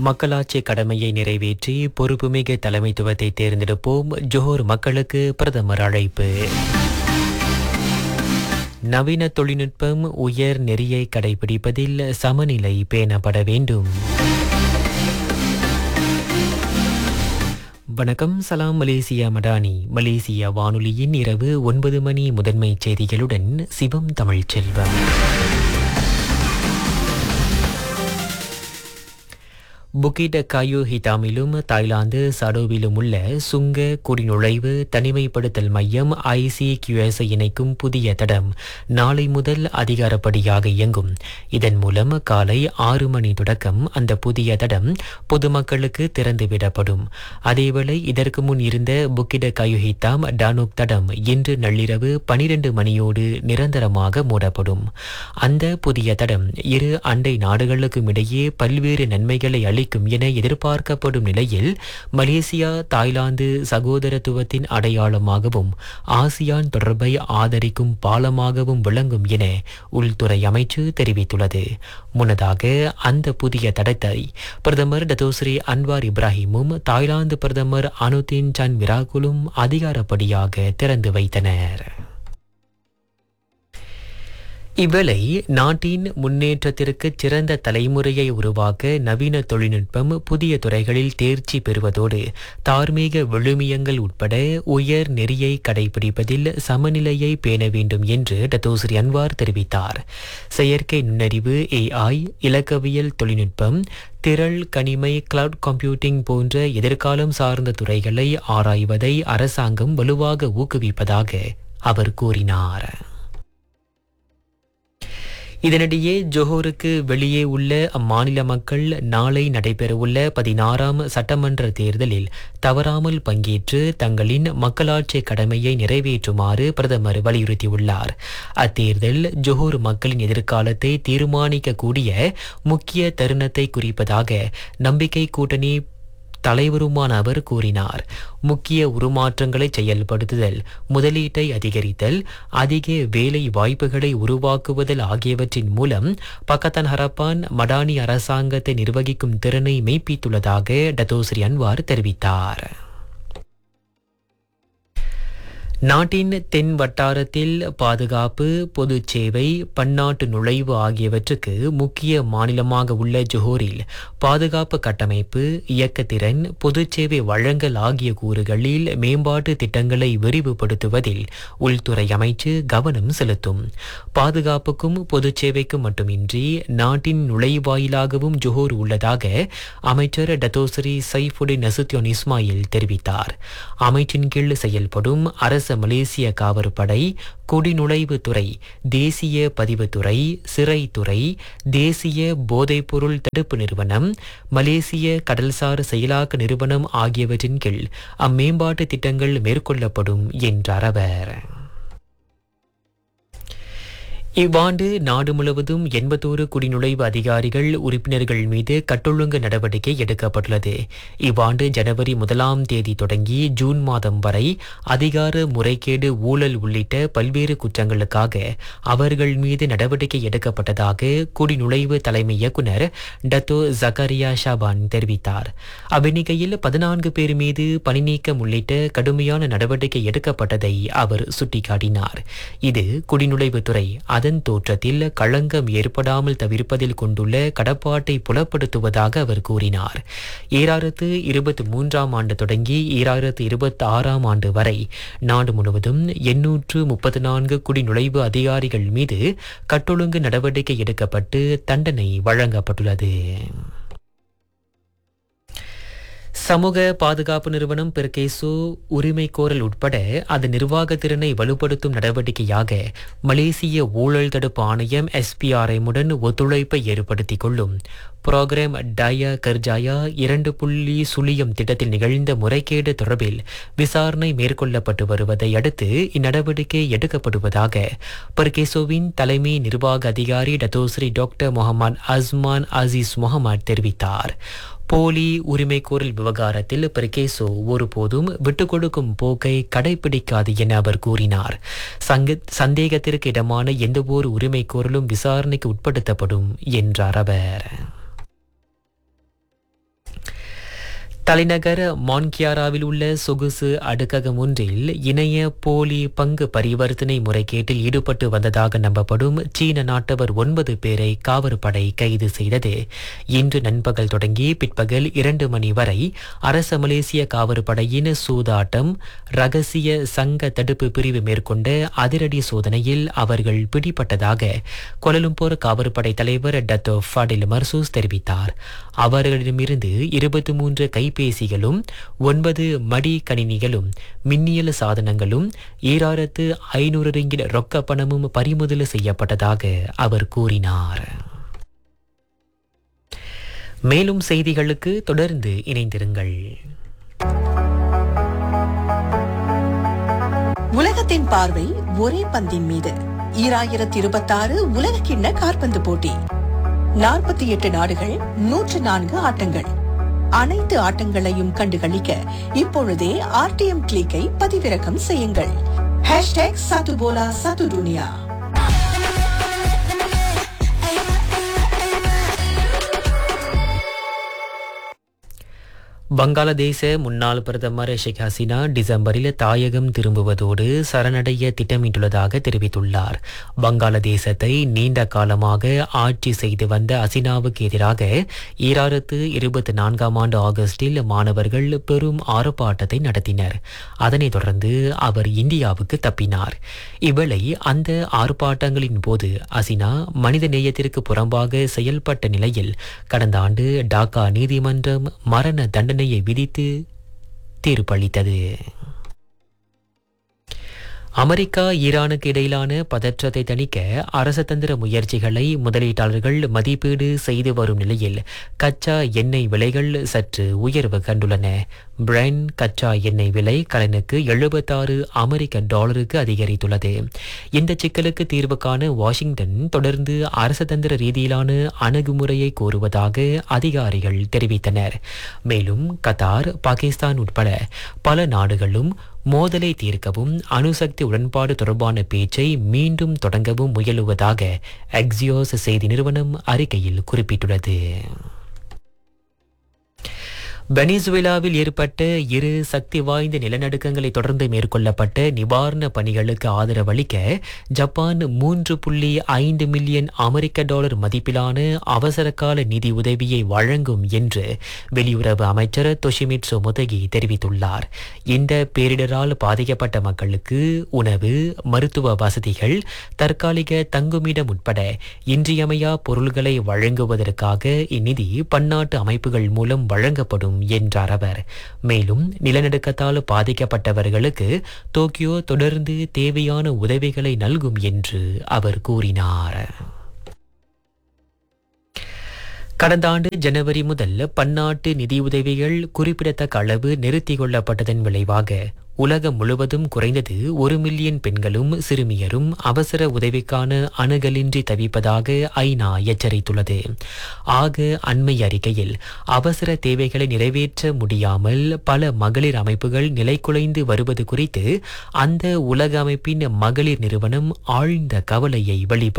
மக்களாட்சி கடமையை நிறைவேற்றி பொறுப்புமிகு தலைமைத்துவத்தை தேர்ந்தெடுப்போம் ஜோஹர் மக்களுக்கு பிரதமர் அழைப்பு நவீன தொழில்நுட்பம் உயர் நெறியை கடைபிடிப்பதில் சமநிலை பேணப்பட வேண்டும் வணக்கம் சலாம் மலேசியா மடானி மலேசியா வானொலியின் இரவு ஒன்பது மணி முதன்மை செய்திகளுடன் சிவம் தமிழ் செல்வம் புகிட காயோ ஹிதாமிலும் தாய்லாந்து சடோவிலும் உள்ள சுங்க குடிநுழைவு தனிமைப்படுத்தல் மையம் ஐசிகியூஎஸ் இணைக்கும் புதிய தடம் நாளை முதல் அதிகாரப்படியாக இயங்கும் இதன் மூலம் காலை ஆறு மணி தொடக்கம் அந்த புதிய தடம் பொதுமக்களுக்கு திறந்துவிடப்படும் அதேவேளை இதற்கு முன் இருந்த புக்கிட காயோ ஹிதாம் டானூக் தடம் இன்று நள்ளிரவு பனிரெண்டு மணியோடு நிரந்தரமாக மூடப்படும் அந்த புதிய தடம் இரு அண்டை நாடுகளுக்கும் இடையே பல்வேறு நன்மைகளை அளிக்கும் என எதிர்பார்க்கப்படும் நிலையில் மலேசியா தாய்லாந்து சகோதரத்துவத்தின் அடையாளமாகவும் ஆசியான் தொடர்பை ஆதரிக்கும் பாலமாகவும் விளங்கும் என உள்துறை அமைச்சு தெரிவித்துள்ளது முன்னதாக அந்த புதிய தடத்தை பிரதமர் டத்தோஸ்ரீ அன்வார் இப்ராஹிமும் தாய்லாந்து பிரதமர் அனுதீன் சன் விராகுலும் அதிகாரப்படியாக திறந்து வைத்தனர் இவ்வேளை நாட்டின் முன்னேற்றத்திற்கு சிறந்த தலைமுறையை உருவாக்க நவீன தொழில்நுட்பம் புதிய துறைகளில் தேர்ச்சி பெறுவதோடு தார்மீக விழுமியங்கள் உட்பட உயர் நெறியை கடைபிடிப்பதில் சமநிலையை பேண வேண்டும் என்று டத்தோஸ்ரீ அன்வார் தெரிவித்தார் செயற்கை நுண்ணறிவு ஏஐ இலக்கவியல் தொழில்நுட்பம் திரள் கனிமை கிளவுட் கம்ப்யூட்டிங் போன்ற எதிர்காலம் சார்ந்த துறைகளை ஆராய்வதை அரசாங்கம் வலுவாக ஊக்குவிப்பதாக அவர் கூறினார் இதனிடையே ஜோஹோருக்கு வெளியே உள்ள அம்மாநில மக்கள் நாளை நடைபெறவுள்ள பதினாறாம் சட்டமன்ற தேர்தலில் தவறாமல் பங்கேற்று தங்களின் மக்களாட்சி கடமையை நிறைவேற்றுமாறு பிரதமர் வலியுறுத்தியுள்ளார் அத்தேர்தல் ஜோஹர் மக்களின் எதிர்காலத்தை தீர்மானிக்கக்கூடிய முக்கிய தருணத்தை குறிப்பதாக நம்பிக்கை கூட்டணி தலைவருமான அவர் கூறினார் முக்கிய உருமாற்றங்களை செயல்படுத்துதல் முதலீட்டை அதிகரித்தல் அதிக வேலை வாய்ப்புகளை உருவாக்குவதல் ஆகியவற்றின் மூலம் பக்கத்தன் ஹரப்பான் மடானி அரசாங்கத்தை நிர்வகிக்கும் திறனை மெய்ப்பித்துள்ளதாக டத்தோஸ்ரீ அன்வார் தெரிவித்தார் நாட்டின் தென் வட்டாரத்தில் பாதுகாப்பு பொது சேவை பன்னாட்டு நுழைவு ஆகியவற்றுக்கு முக்கிய மாநிலமாக உள்ள ஜோஹரில் பாதுகாப்பு கட்டமைப்பு இயக்கத்திறன் பொது சேவை வழங்கல் ஆகிய கூறுகளில் மேம்பாட்டு திட்டங்களை விரிவுபடுத்துவதில் உள்துறை அமைச்சு கவனம் செலுத்தும் பாதுகாப்புக்கும் பொது சேவைக்கும் மட்டுமின்றி நாட்டின் நுழைவாயிலாகவும் ஜோஹர் உள்ளதாக அமைச்சர் டத்தோசரி சைஃபுடின் நசுத்யோன் இஸ்மாயில் தெரிவித்தார் அமைச்சின் கீழ் செயல்படும் அரசு மலேசிய காவற்படை குடிநுழைவுத்துறை தேசிய பதிவுத்துறை சிறைத்துறை தேசிய போதைப்பொருள் தடுப்பு நிறுவனம் மலேசிய கடல்சார் செயலாக்க நிறுவனம் ஆகியவற்றின் கீழ் அம்மேம்பாட்டு திட்டங்கள் மேற்கொள்ளப்படும் என்றார் அவர் இவ்வாண்டு நாடு முழுவதும் எண்பத்தோரு குடிநுழைவு அதிகாரிகள் உறுப்பினர்கள் மீது கட்டொழுங்கு நடவடிக்கை எடுக்கப்பட்டுள்ளது இவ்வாண்டு ஜனவரி முதலாம் தேதி தொடங்கி ஜூன் மாதம் வரை அதிகார முறைகேடு ஊழல் உள்ளிட்ட பல்வேறு குற்றங்களுக்காக அவர்கள் மீது நடவடிக்கை எடுக்கப்பட்டதாக குடிநுழைவு தலைமை இயக்குனர் டத்தோ ஜக்கரியா ஷாபான் தெரிவித்தார் அவ்வெண்ணிக்கையில் பதினான்கு பேர் மீது பணிநீக்கம் உள்ளிட்ட கடுமையான நடவடிக்கை எடுக்கப்பட்டதை அவர் சுட்டிக்காட்டினார் இது குடிநுழைவுத்துறை அதன் தோற்றத்தில் களங்கம் ஏற்படாமல் தவிர்ப்பதில் கொண்டுள்ள கடப்பாட்டை புலப்படுத்துவதாக அவர் கூறினார் ஈராயிரத்து இருபத்தி மூன்றாம் ஆண்டு தொடங்கி ஈராயிரத்து இருபத்தி ஆறாம் ஆண்டு வரை நாடு முழுவதும் எண்ணூற்று முப்பத்தி நான்கு குடிநுழைவு அதிகாரிகள் மீது கட்டொழுங்கு நடவடிக்கை எடுக்கப்பட்டு தண்டனை வழங்கப்பட்டுள்ளது சமூக பாதுகாப்பு நிறுவனம் பெர்கேசோ உரிமை கோரல் உட்பட அதன் நிர்வாக திறனை வலுப்படுத்தும் நடவடிக்கையாக மலேசிய ஊழல் தடுப்பு ஆணையம் எஸ்பிஆர்எம்முடன் ஒத்துழைப்பை ஏற்படுத்திக் கொள்ளும் புரோகிராம் டயா கர்ஜாயா இரண்டு புள்ளி சுழியம் திட்டத்தில் நிகழ்ந்த முறைகேடு தொடர்பில் விசாரணை மேற்கொள்ளப்பட்டு வருவதை அடுத்து இந்நடவடிக்கை எடுக்கப்படுவதாக பர்கேசோவின் தலைமை நிர்வாக அதிகாரி Datuk Seri doctor Mohamed Azman Aziz Mohamed தெரிவித்தார் போலி உரிமைகோரல் விவகாரத்தில் பெர்கேசோ ஒருபோதும் விட்டுக் கொடுக்கும் போக்கை கடைபிடிக்காது என அவர் கூறினார் சங்க சந்தேகத்திற்கு இடமான எந்தவொரு உரிமைகோரலும் விசாரணைக்கு உட்படுத்தப்படும் என்றார் அவர் தலைநகர் மான்கியாராவில் உள்ள சொகுசு அடுக்ககம் ஒன்றில் இணைய போலி பங்கு பரிவர்த்தனை முறைகேட்டில் ஈடுபட்டு வந்ததாக நம்பப்படும் சீன நாட்டவர் ஒன்பது பேரை காவற்படை கைது செய்தது இன்று நண்பகல் தொடங்கி பிற்பகல் இரண்டு மணி வரை அரச மலேசிய காவற்படையின் சூதாட்டம் ரகசிய சங்க தடுப்பு பிரிவு மேற்கொண்ட அதிரடி சோதனையில் அவர்கள் பிடிபட்டதாக கொலலும்போர் காவற்படை தலைவர் டத்தோ ஃபாடில் மர்சூஸ் தெரிவித்தார் அவர்களிடமிருந்து இருபத்தி மூன்று கைபேசிகளும் ஒன்பது மடி கணினிகளும் மின்னியல் சாதனங்களும் ஈராயிரத்து ஐநூறு ரிங்கிட் ரொக்க பணமும் பறிமுதல் செய்யப்பட்டதாக அவர் கூறினார் மேலும் செய்திகளுக்கு தொடர்ந்து இணைந்திருங்கள் உலகத்தின் பார்வை ஒரே பந்தின் மீது ஈராயிரத்தி இருபத்தாறு உலக கிண்ண காற்பந்து போட்டி நாற்பத்தி எட்டு நாடுகள் நூற்று நான்கு ஆட்டங்கள் அனைத்து ஆட்டங்களையும் கண்டுகளிக்க இப்பொழுதே ஆர்டிஎம் கிளிக்கை பதிவிறக்கம் செய்யுங்கள் ஹேஷ்டேக் சத்துபோலா சத்து துனியா வங்காளதேச முன்னாள் பிரதமர் ஷேக் ஹசீனா டிசம்பரில் தாயகம் திரும்புவதோடு சரணடைய திட்டமிட்டுள்ளதாக தெரிவித்துள்ளார் வங்காளதேசத்தை நீண்ட காலமாக ஆட்சி செய்து வந்த ஹசீனாவுக்கு எதிராக ஈராயிரத்து இருபத்தி நான்காம் ஆண்டு ஆகஸ்டில் மாணவர்கள் பெரும் ஆர்ப்பாட்டத்தை நடத்தினர் அதனைத் தொடர்ந்து அவர் இந்தியாவுக்கு தப்பினார் இவ்வேளை அந்த ஆர்ப்பாட்டங்களின் போது ஹசீனா மனித நேயத்திற்கு புறம்பாக செயல்பட்ட நிலையில் கடந்த ஆண்டு டாக்கா நீதிமன்றம் மரண தண்டனையை விதித்து தீர்ப்பளித்தது அமெரிக்கா ஈரானுக்கு இடையிலான பதற்றத்தை தணிக்க அரசதந்திர முயற்சிகளை முதலீட்டாளர்கள் மதிப்பீடு செய்து வரும் நிலையில் கச்சா எண்ணெய் விலைகள் சற்று உயர்வு கண்டுள்ளன பிரைன் கச்சா எண்ணெய் விலை கலனுக்கு எழுபத்தாறு அமெரிக்க டாலருக்கு அதிகரித்துள்ளது இந்த சிக்கலுக்கு தீர்வு காண வாஷிங்டன் தொடர்ந்து அரசதந்திர ரீதியிலான அணுகுமுறையை கோருவதாக அதிகாரிகள் தெரிவித்தனர் மேலும் கத்தார் பாகிஸ்தான் உட்பட பல நாடுகளும் மோதலை தீர்க்கவும் அணுசக்தி உடன்பாடு தொடர்பான பேச்சை மீண்டும் தொடங்கவும் முயலுவதாக எக்ஸியோஸ் செய்தி நிறுவனம் அறிக்கையில் குறிப்பிட்டுள்ளது வெனிசுவேலாவில் ஏற்பட்ட இரு சக்தி வாய்ந்த நிலநடுக்கங்களை தொடர்ந்து மேற்கொள்ளப்பட்ட நிவாரண பணிகளுக்கு ஆதரவளிக்க ஜப்பான் மூன்று புள்ளி ஐந்து மில்லியன் அமெரிக்க டாலர் மதிப்பிலான அவசரகால நிதி உதவியை வழங்கும் என்று வெளியுறவு அமைச்சர் தொஷிமிட்சு முதகி தெரிவித்துள்ளார் இந்த பேரிடரால் பாதிக்கப்பட்ட மக்களுக்கு உணவு மருத்துவ வசதிகள் தற்காலிக தங்குமிடம் உட்பட இன்றியமையா பொருள்களை வழங்குவதற்காக இந்நிதி பன்னாட்டு அமைப்புகள் மூலம் வழங்கப்படும் என்றார் அவர் மேலும் நிலநடுக்கத்தால் பாதிக்கப்பட்டவர்களுக்கு டோக்கியோ தொடர்ந்து தேவையான உதவிகளை நல்கும் என்று அவர் கூறினார் கடந்த ஆண்டு ஜனவரி முதல் பன்னாட்டு நிதியுதவிகள் குறிப்பிடத்தக்க அளவு நிறுத்திக் கொள்ளப்பட்டதன் விளைவாக உலகம் முழுவதும் குறைந்தது ஒரு மில்லியன் பெண்களும் சிறுமியரும் அவசர உதவிக்கான அணுகலின்றி தவிப்பதாக ஐநா எச்சரித்துள்ளது ஆக அண்மை அறிக்கையில் அவசர தேவைகளை நிறைவேற்ற முடியாமல் பல மகளிர் அமைப்புகள் நிலைகுலைந்து வருவது குறித்து அந்த உலக அமைப்பின் மகளிர் நிறுவனம் ஆழ்ந்த கவலையை வெளிப்படுத்தியுள்ளது